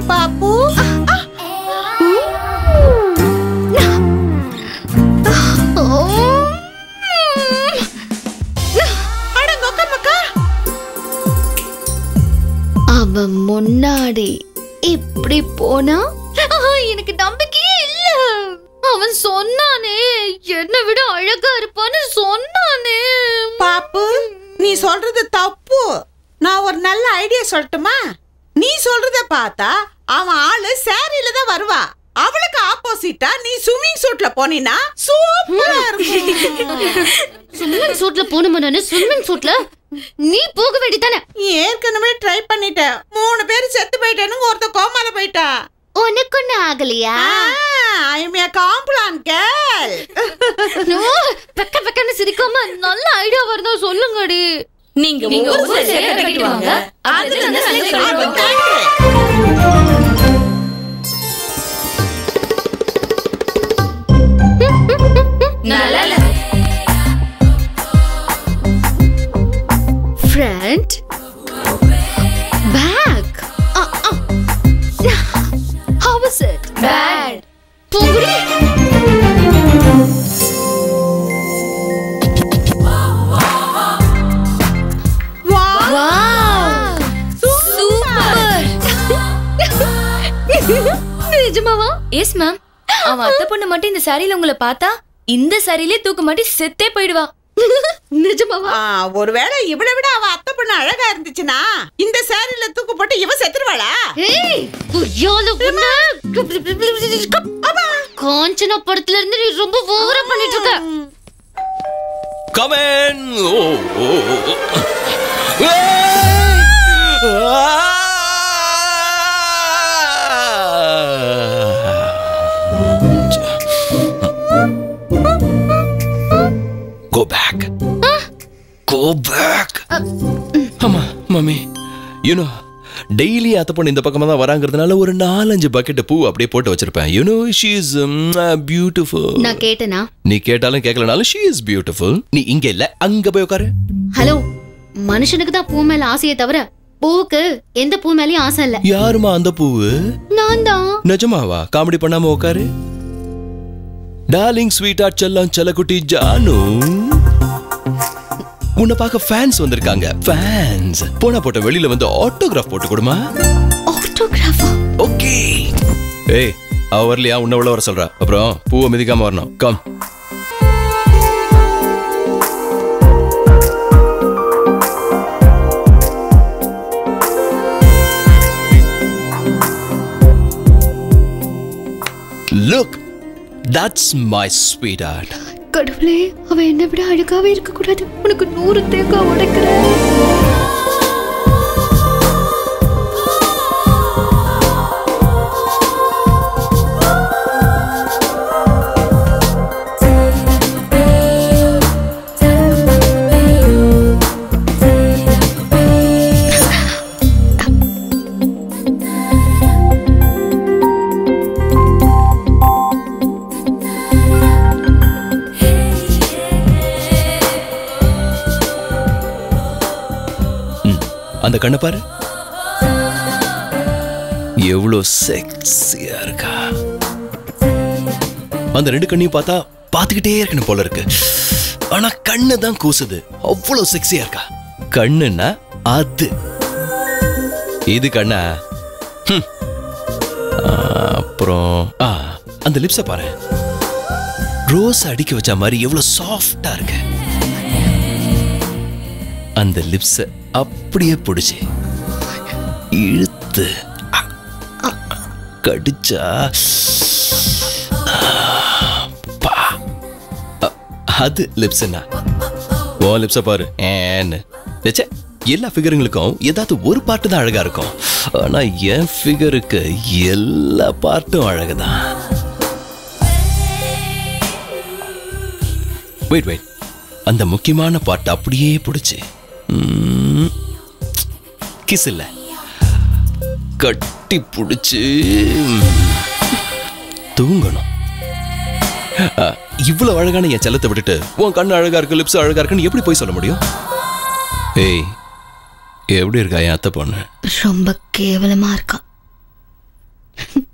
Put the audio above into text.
பாப்பு அடங்கொக்கமக்கா அவன் முன்னாடி இப்படி போனா ஆஹா, எனக்கு நம்பிக்கையே இல்ல அவன் சொன்னானே என்னை விட அழகா இருப்பான்னு சொன்னானே பாப்பு நீ சொல்றது தப்பு நான் ஒரு நல்ல ஐடியா சொல்லட்டுமா நீ சொல்றத பார்த்தா அவன் ஆளு சாரியில தான் வருவா அவளுக்கு ஆப்போசிட்டா நீ ஸ்விம்மிங் சூட்ல போனீனா சூப்பரா இருக்கும் ஸ்விம்மிங் சூட்ல போகணுமா நானு ஸ்விம்மிங் சூட்ல நீ போக வேண்டியதானே ஏற்கனவே ட்ரை பண்ணிட்டேன் மூணு பேர் செத்து போயிட்டேன்னு ஒருத்த கோமால போயிட்டா உனக்கு ஒண்ணு ஆகலையா I am a Complan girl ஓ, பெக்க பெக்கன்னு சிரிக்காம நல்ல ஐடியா வருதா சொல்லுங்கடி நீங்க ஒவ்வொரு சேலை கட்டிட்டு வாங்க அதுல இருந்து நல்ல கழுவுங்க. நல்லா இல்ல. Front back How was it? Bad. போகுடி நிஜமாவா எஸ் மேம் அவன் அத்தை பொண்ணு மட்டும் இந்த சாரியில உங்களை பார்த்தா இந்த சாரியிலே தூக்க மாட்டி செத்தே போயிடுவா நிஜமாவா ஆ, ஒருவேளை இவளை விட அவ அத்தை பொண்ணு அழகா இருந்துச்சுன்னா இந்த சாரில தூக்கு போட்டு இவ செத்துருவாளா ஏய் புரியாத உன்ன காஞ்சனா படத்துல இருந்து நீ ரொம்ப ஓவரா பண்ணிட்டு இருக்க Come in! Oh, oh, oh. Go back. Go back. ஆமா மம்மி யூனோ டெய்லி அத்தை பொண்ணு இந்த பக்கமா தான் வராங்கிறதுனால ஒரு நாலஞ்சு பக்கெட் பூ அப்படியே போட்டு வச்சிருப்பேன் யூனோ ஷீ இஸ் பியூட்டிஃபுல் நான் கேட்டனா நீ கேட்டாலும் கேட்கலனாலும் ஷீ இஸ் பியூட்டிஃபுல் நீ இங்க இல்ல அங்க போய் உட்காரு ஹலோ மனுஷனுக்கு தான் பூ மேல ஆசையே தவிர பூவுக்கு எந்த பூ மேலயும் ஆசை இல்ல யாருமா அந்த பூவு நான் தான் நிஜமாவா காமெடி பண்ணாம உட்காரு டார்லிங் ஸ்வீட் ஆட் செல்லம் செல்லக்குட்டி ஜானு உன்னை பார்க்க ஃபேன்ஸ் வந்திருக்காங்க ஃபேன்ஸ் போனா போட்ட வெளியில வந்து ஆட்டோகிராஃப் போட்டு கொடுமா ஆட்டோகிராஃபா ஓகே ஏய் அவ வரலையா உன்னை உள்ள வர சொல்றா அப்புறம் பூவை மிதிக்காம வரணும் come look that's my sweetheart கடவுளே அவ என்னை விட அழகாவே இருக்க கூடாது உனக்கு நூறு தேங்காய் உடைக்கிறேன் அந்த கண்ணை பாரு எவ்வளோ செக்ஸியா இருக்கா அந்த ரெண்டு கண்ணையும் பார்த்தா பார்த்துக்கிட்டே இருக்கணும் போல இருக்கு ஆனா கண்ணு தான் கூசுது அவ்வளோ செக்ஸியா இருக்கா கண்ணுன்னா அது இது கண்ணா ஹம். ஆ, அப்புறம் ஆ அந்த லிப்ஸை பாரு ரோஸ் அடிக்க வச்ச மாதிரி எவ்வளவு சாஃப்டா இருக்கு அந்த லிப்ஸ அப்படியே பிடிச்சி இழுத்து அ, அ, கடிச்சா பா. அ, அது லிப்ஸ்னா ஓ லிப்ஸ பாரு ஏன்னு ச்சே, எல்லா ஃபிகருங்களுக்கும் ஏதாவது ஒரு பாட்டு தான் அழகா இருக்கும் ஆனா என் ஃபிகருக்கு எல்லா பாட்டும் அழகுதான் வெயிட் வெயிட் அந்த முக்கியமான பாட்டு அப்படியே பிடிச்சி கிஸ் இல்ல கட்டி பிடிச்சு தூங்கணும் அ, இவ்வளவு அழகான என் செல்லத்தை விட்டுட்டு உன் கண்ணு அழகா இருக்கு லிப்ஸ் அழகா இருக்குன்னு எப்படி போய் சொல்ல முடியும் ஏய் எப்படி இருக்கா என் அத்தை பொண்ணு ரொம்ப கேவலமா இருக்கா போறேன்